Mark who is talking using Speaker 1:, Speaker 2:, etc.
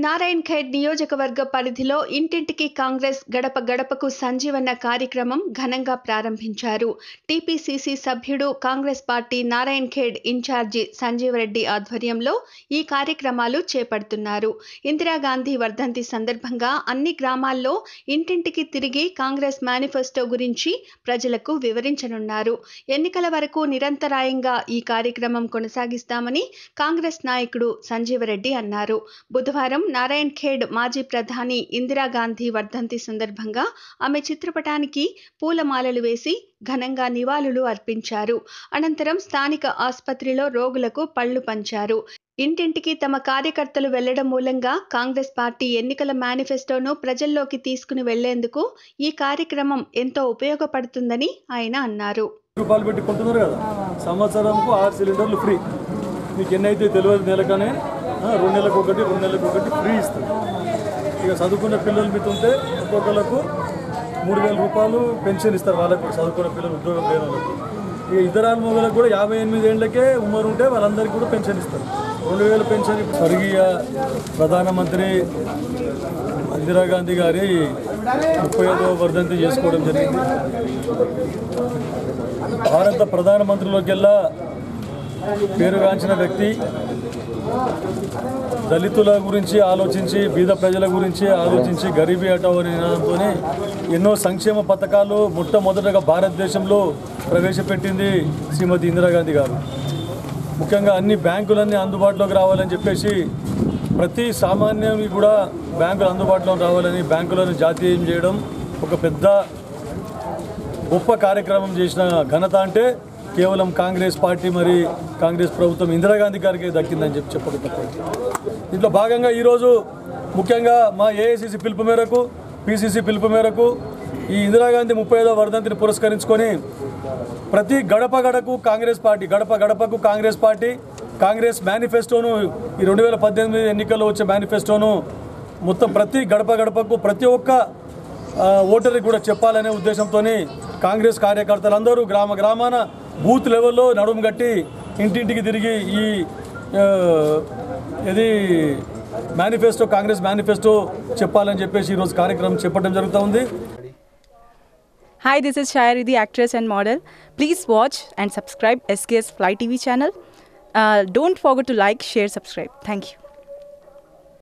Speaker 1: నారాయణ్ ఖేడ్ నియోజకవర్గ పరిధిలో ఇంటింటికి కాంగ్రెస్ గడప గడపకు సంజీవన్న కార్యక్రమం ఘనంగా ప్రారంభించారు టీపీసీసీ సభ్యుడు Congress party Narayan Khed incharge Sanjeeva Reddy ఆధ్వర్యంలో ఈ కార్యక్రమాలు చేపడుతున్నారు ఇందిరాగాంధీ వర్ధంతి సందర్భంగా అన్ని గ్రామాల్లో ఇంటింటికి తిరిగి కాంగ్రెస్ మేనిఫెస్టో గురించి ప్రజలకు వివరించనున్నారు ఎన్నికల వరకు నిరంతరాయంగా ఈ కార్యక్రమం కొనసాగిస్తామని కాంగ్రెస్ నాయకుడు సంజీవరెడ్డి అన్నారు బుధవారం నారాయణ్ ఖేడ్ మాజీ ప్రధాని ఇందిరాగాంధీ వర్ధంతి సందర్భంగా ఆమె చిత్రపటానికి పూలమాలలు వేసి ఘనంగా నివాళులు అర్పించారు అనంతరం స్థానిక ఆసుపత్రిలో రోగులకు పళ్లు పంచారు ఇంటింటికి తమ కార్యకర్తలు వెళ్లడం మూలంగా కాంగ్రెస్ పార్టీ ఎన్నికల మేనిఫెస్టోను ప్రజల్లోకి తీసుకుని వెళ్లేందుకు ఈ కార్యక్రమం ఎంతో ఉపయోగపడుతుందని ఆయన అన్నారు
Speaker 2: రూపాయలు పెట్టి కొంటున్నారు కదా సంవత్సరంకు ఆరు సిలిండర్లు ఫ్రీ మీకు ఎన్నైతే తెలియదు నెలకనే ఆ, రెండు నెలలకు ఒకటి రెండు నెలలకు ఒకటి ఫ్రీ ఇస్తారు ఇక చదువుకున్న పిల్లలు మీద ఉంటే ఒక్కొక్కరికి మూడు వేల రూపాయలు పెన్షన్ ఇస్తారు వాళ్ళకి కూడా చదువుకున్న పిల్లలు ఉద్యోగం లేని వాళ్ళకి ఇక ఇద్దరాల మొగలకు కూడా యాభై ఎనిమిది ఏళ్ళకే ఉమ్మరు ఉంటే వాళ్ళందరికీ కూడా పెన్షన్ ఇస్తారు రెండు వేల పెన్షన్ ఇప్పుడు స్వర్గీయ ప్రధానమంత్రి ఇందిరాగాంధీ గారి ముప్పై ఐదవ వర్ధంతి చేసుకోవడం జరిగింది భారత ప్రధానమంత్రిలోకెల్లా పేరుగాంచిన వ్యక్తి దళితుల గురించి ఆలోచించి బీద ప్రజల గురించి ఆలోచించి గరీబీ హటావో నినాదంతో ఎన్నో సంక్షేమ పథకాలు మొట్టమొదటగా భారతదేశంలో ప్రవేశపెట్టింది శ్రీమతి ఇందిరాగాంధీ గారు ముఖ్యంగా అన్ని బ్యాంకులన్నీ అందుబాటులోకి రావాలని చెప్పేసి ప్రతి సామాన్యానికి కూడా బ్యాంకులు అందుబాటులోకి రావాలని బ్యాంకులను జాతీయం చేయడం ఒక పెద్ద గొప్ప కార్యక్రమం చేసిన ఘనత అంటే కేవలం కాంగ్రెస్ పార్టీ మరి కాంగ్రెస్ ప్రభుత్వం ఇందిరాగాంధీ గారికి దక్కిందని చెప్పి చెప్పక తప్పదు దీంట్లో భాగంగా ఈరోజు ముఖ్యంగా మా ఏఐసిసి పిలుపు మేరకు పిసిసి పిలుపు మేరకు ఈ ఇందిరాగాంధీ ముప్పై ఐదవ వర్ధంతిని పురస్కరించుకొని ప్రతి గడప గడకు కాంగ్రెస్ పార్టీ గడప గడపకు కాంగ్రెస్ పార్టీ కాంగ్రెస్ మేనిఫెస్టోను ఈ రెండు వేల పద్దెనిమిది ఎన్నికల్లో వచ్చే మేనిఫెస్టోను మొత్తం ప్రతి గడప గడపకు ప్రతి ఒక్క ఆ, ఓటర్కి కూడా చెప్పాలనే ఉద్దేశంతో కాంగ్రెస్ కార్యకర్తలందరూ గ్రామ గ్రామాన బూత్ లెవెల్లో నడుము కట్టి ఇంటింటికి తిరిగి ఈ ఆ, ఇది మేనిఫెస్టో కాంగ్రెస్ మేనిఫెస్టో చెప్పాలని చెప్పేసి ఈరోజు కార్యక్రమం చెప్పడం జరుగుతూ ఉంది
Speaker 3: Hi, this is Shayari, the actress and model. Please watch and subscribe SKS Fly TV channel. Uh, don't forget to like, share, subscribe. Thank you.